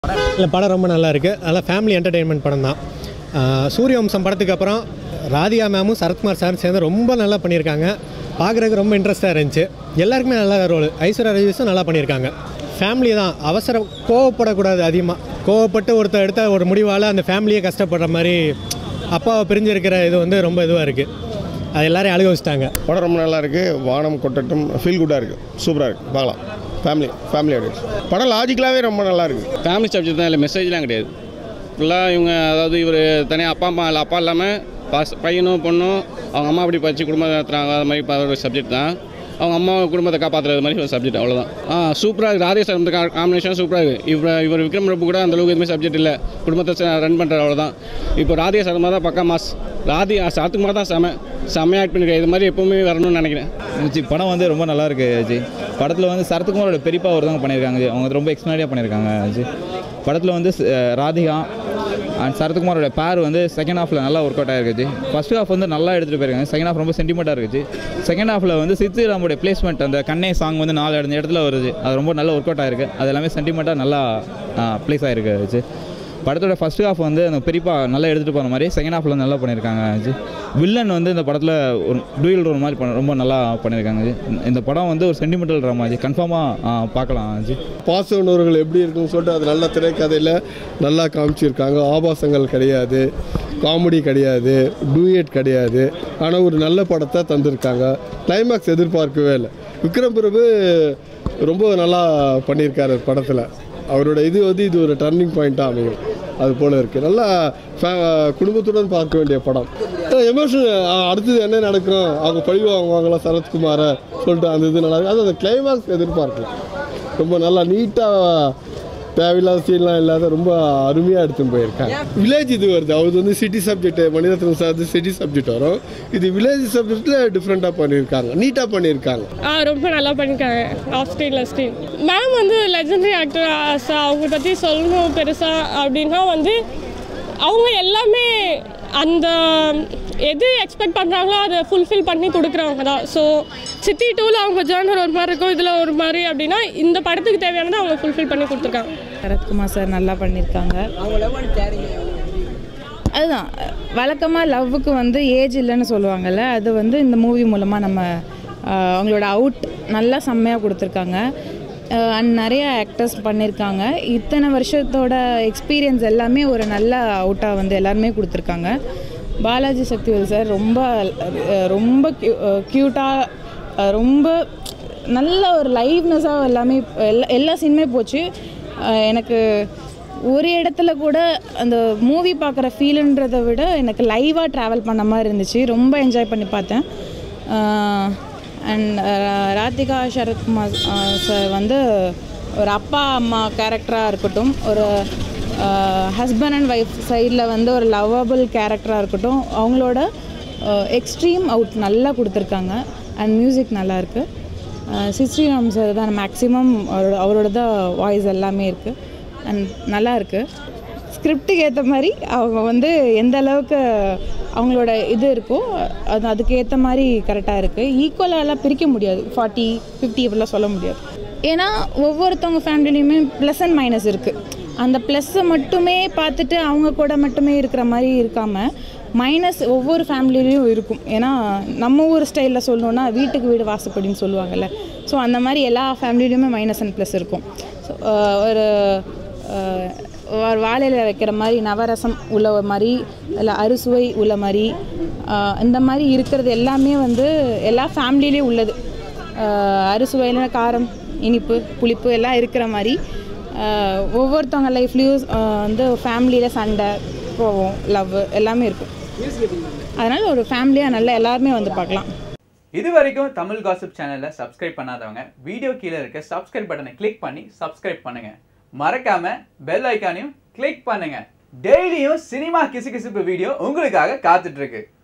இல்லை படம் ரொம்ப நல்லா இருக்குது நல்லா ஃபேமிலி என்டர்டெயின்மெண்ட் படம் தான் சூரியவம்சம் படத்துக்கு அப்புறம் ராதிகா மேமும் சரத்குமார் சாரும் சேர்ந்து ரொம்ப நல்லா பண்ணியிருக்காங்க பார்க்குறதுக்கு ரொம்ப இன்ட்ரெஸ்ட்டாக இருந்துச்சு எல்லாருக்குமே நல்ல ரோல் ஐஸ்வர்யா ராஜேஷும் நல்லா பண்ணியிருக்காங்க ஃபேமிலி தான் அவசரம் கோவப்படக்கூடாது அதிகமாக கோவப்பட்டு ஒருத்தர் எடுத்த ஒரு முடிவால் அந்த ஃபேமிலியே கஷ்டப்படுற மாதிரி அப்பாவை பிரிஞ்சிருக்கிற இது வந்து ரொம்ப இதுவாக இருக்குது அது எல்லாரையும் அழுக வச்சிட்டாங்க படம் ரொம்ப நல்லா இருக்குது வானம் கொட்டட்டும் ஃபீல் குட்டாக இருக்குது சூப்பராக இருக்குது பார்க்கலாம் ஃபேமிலி ஃபேமிலி ஆடியன்ஸ் படம் லாஜிக்கலாகவே ரொம்ப நல்லா இருக்குது ஃபேமிலி சப்ஜெக்ட் தான் இல்லை மெசேஜ்லாம் கிடையாது ஃபுல்லாக இவங்க அதாவது இவர் தனியாக அப்பா அம்மா இல்லை அப்பா இல்லாமல் பாஸ் பையனும் பொண்ணும் அவங்க அம்மா அப்படி படித்து குடும்பம் நடத்துகிறாங்க அது மாதிரி ப- ஒரு சப்ஜெக்ட் தான் அவங்க அம்மா குடும்பத்தை காப்பாற்றுறது மாதிரி ஒரு சப்ஜெக்ட் அவ்வளோதான் ஆ சூப்பராக இருக்குது ராதே சார் வந்து காம்பினேஷன் சூப்பராக இருக்குது இவர் இவர் விக்ரம் பிரபு கூட அந்த அளவுக்கு எதுவுமே சப்ஜெக்ட் இல்லை குடும்பத்தை ரன் பண்ணுறது அவ்வளோதான் இப்போ ராதே சார் மாதிரி தான் பக்கா மாஸ் ராதி சாத்துக்குமார் தான் செம செம்மையாக ஆக்ட் பண்ணிருக்காரு இது மாதிரி எப்பவுமே வரணும்னு நினைக்கிறேன் ஜி படம் வந்து ரொம்ப நல்லா இருக்கு ஜி படத்தில் வந்து சரத்குமாரோட பெரியப்பா ஒருத்தவங்க பண்ணியிருக்காங்க ஜி அவங்க ரொம்ப எக்ஸ்பிளானியாக பண்ணியிருக்காங்க ஜி படத்தில் வந்து அஹ், ராதிகா அண்ட் சரத்குமாரோட பேர் வந்து செகண்ட் ஹாஃபில் நல்லா ஒர்க் அவுட் ஆயிருக்கு ஜி ஃபர்ஸ்ட் ஹாஃப் வந்து நல்லா எடுத்துகிட்டு போயிருக்காங்க செகண்ட் ஹாஃப் ரொம்ப சென்டிமெண்ட்டாக இருக்குது செகண்ட் ஹாஃபில் வந்து சித்துராமோட பிளேஸ்மெண்ட் அந்த கண்ணே சாங் வந்து நாலு இடத்துல இடத்துல வருது அது ரொம்ப நல்லா ஒர்க் அவுட் ஆயிருக்கு அது எல்லாமே சென்டிமெண்ட்டாக நல்லா ப்ளேஸ் ஆயிருக்கு ஜி படத்தோட ஃபர்ஸ்ட் ஹாஃப் வந்து அந்த பெரியப்பா நல்லா எடுத்துகிட்டு போன மாதிரி செகண்ட் ஹாஃபில் நல்லா பண்ணியிருக்காங்க ஜி வில்லன் வந்து இந்த படத்தில் ஒரு டூயல் ரோல் மாதிரி பண்ண ரொம்ப நல்லா பண்ணியிருக்காங்க ஜி இந்த- இந்த படம் வந்து ஒரு சென்டிமெண்டல் ட்ராமா ஜி கன்ஃபார்மாக பார்க்கலாம் ஜி பாச உணர்வுகள் எப்படி இருக்குன்னு சொல்லிட்டு அது நல்ல திரைக்கதையில் நல்லா காமிச்சிருக்காங்க ஆபாசங்கள் கிடையாது காமெடி கிடையாது டூயட் கிடையாது ஆனால் ஒரு நல்ல படத்தை தந்திருக்காங்க கிளைமேக்ஸ் எதிர்பார்க்கவே இல்லை விக்ரம் பிரபு ரொம்ப நல்லா பண்ணியிருக்காரு படத்தில் அவரோட இது வந்து இது ஒரு டர்னிங் பாயிண்ட்டாக அமையும் அது போல் இருக்குது நல்லா ஃபே- குடும்பத்துடன் பார்க்க வேண்டிய படம் எமோஷன் அடுத்தது என்ன நடக்கும் அவங்க பழி வாங்குவாங்களா சரத்குமாரை சொல்லிட்டு அந்த இது நல்லா இருக்கு. அது அந்த கிளைமேக்ஸ் எதிர்பார்க்கலாம் ரொம்ப நல்லா நீட்டாக தேவையில்லாத சீன்லாம் இல்லாத ரொம்ப அருமையாக எடுத்துன்னு போயிருக்காங்க வில்லேஜ் இது வருது அவர் வந்து city subject Mani Ratnam sir city subject வரும் இது வில்லேஜ் சப்ஜெக்டில் டிஃப்ரெண்ட்டாக பண்ணியிருக்காங்க நீட்டாக பண்ணியிருக்காங்க ஆ ரொம்ப நல்லா பண்ணியிருக்காங்க ஆஃப் ஸ்க்ரீனில் ஸ்க்ரீன் மேம் வந்து லெஜண்டரி ஆக்டர் அவங்க பற்றி சொல்லணும் பெருசாக அப்படின்னா வந்து அவங்க எல்லாமே அந்த எது எக்ஸ்பெக்ட் பண்ணுறாங்களோ அதை ஃபுல்ஃபில் பண்ணி கொடுக்குறவங்க தான் ஸோ சித்தி டூவில் அவங்க ஜேர்னர் ஒரு மாதிரி இருக்கும் இதில் ஒரு மாதிரி அப்படின்னா இந்த படத்துக்கு தேவையானதை அவங்க ஃபுல்ஃபில் பண்ணி கொடுத்துருக்காங்க சரத்குமார் சார் நல்லா பண்ணியிருக்காங்க அதுதான் வழக்கமாக லவ்வுக்கு வந்து ஏஜ் இல்லைன்னு சொல்லுவாங்கல்ல அது வந்து இந்த மூவி மூலமாக நம்ம ஆஹ், அவங்களோட அவுட் நல்லா செம்மையாக கொடுத்துருக்காங்க அண்ட் நிறைய ஆக்டர்ஸ் பண்ணியிருக்காங்க இத்தனை வருஷத்தோட எக்ஸ்பீரியன்ஸ் எல்லாமே ஒரு நல்ல அவுட்டாக வந்து எல்லாருமே கொடுத்துருக்காங்க பாலாஜி சக்திவேல் சார் ரொம்ப அஹ், ரொம்ப க்யூட்டாக ரொம்ப நல்ல ஒரு லைவ்னஸாக எல்லாமே எல்லா எல்லா சீனுமே போச்சு அஹ் எனக்கு ஒரு இடத்துல கூட அந்த மூவி பார்க்குற ஃபீலுன்றதை விட எனக்கு லைவாக ட்ராவல் பண்ண மாதிரி இருந்துச்சு ரொம்ப என்ஜாய் பண்ணி பார்த்தேன் அண்ட் ராதிகா சரத்குமார் சார் வந்து ஒரு அப்பா அம்மா கேரக்டராக இருக்கட்டும் ஒரு ஹஸ்பண்ட் அண்ட் ஒய்ஃப் சைடில் வந்து ஒரு லவ்வபிள் கேரக்டராக இருக்கட்டும் அவங்களோட எக்ஸ்ட்ரீம் அவுட் நல்லா கொடுத்துருக்காங்க அண்ட் மியூசிக் நல்லாயிருக்கு சிஸ்ரீராம் சார் தான் மேக்ஸிமம் அவரோட அவரோட தான் வாய்ஸ் எல்லாமே இருக்குது அண்ட் நல்லா இருக்குது ஸ்கிரிப்டுக்கு ஏற்ற மாதிரி அவங்க வந்து எந்த அளவுக்கு அவங்களோட இது இருக்கோ அது அதுக்கு ஏற்ற மாதிரி கரெக்டாக இருக்குது ஈக்குவலாலாம் பிரிக்க முடியாது ஃபார்ட்டி ஃபிஃப்டி இப்படிலாம் சொல்ல முடியாது ஏன்னா ஒவ்வொருத்தவங்க ஃபேமிலிலையுமே ப்ளஸ் அண்ட் மைனஸ் இருக்குது அந்த ப்ளஸ்ஸை மட்டுமே பார்த்துட்டு அவங்க கூட மட்டுமே இருக்கிற மாதிரி இருக்காமல் மைனஸ் ஒவ்வொரு ஃபேமிலிலையும் இருக்கும் ஏன்னா நம்ம ஊர் ஸ்டைலில் சொல்லணுன்னா வீட்டுக்கு வீடு வாசப்படின்னு சொல்லுவாங்கல்ல ஸோ அந்த மாதிரி எல்லா ஃபேமிலிலையுமே மைனஸ் அண்ட் ப்ளஸ் இருக்கும் ஸோ ஒரு அஹ், ஒரு வாழையில் வைக்கிற மாதிரி நவரசம் உள்ள மாதிரி இல்லை அறுசுவை உள்ள மாதிரி அஹ், இந்த மாதிரி இருக்கிறது எல்லாமே வந்து எல்லா ஃபேமிலிலையும் உள்ளது அஹ், அறுசுவையில் காரம் இனிப்பு புளிப்பு எல்லாம் இருக்கிற மாதிரி அஹ், ஒவ்வொருத்தவங்க லைஃப்லேயும் வந்து ஃபேமிலியில் சண்டை கோவம் லவ் எல்லாமே இருக்கும் அதனால் ஒரு ஃபேமிலியாக நல்லா எல்லாருமே வந்து பார்க்கலாம் இது வரைக்கும் தமிழ் காசிப் சேனலை சப்ஸ்கிரைப் பண்ணாதவங்க வீடியோ கீழே இருக்க சப்ஸ்கிரைப் பட்டனை கிளிக் பண்ணி சப்ஸ்கிரைப் பண்ணுங்க மறக்காம பெல் ஐக்கானையும் கிளிக் பண்ணுங்க டெய்லியும் சினிமா கிசுகிசுப்பு வீடியோ உங்களுக்காக காத்துட்டு இருக்கு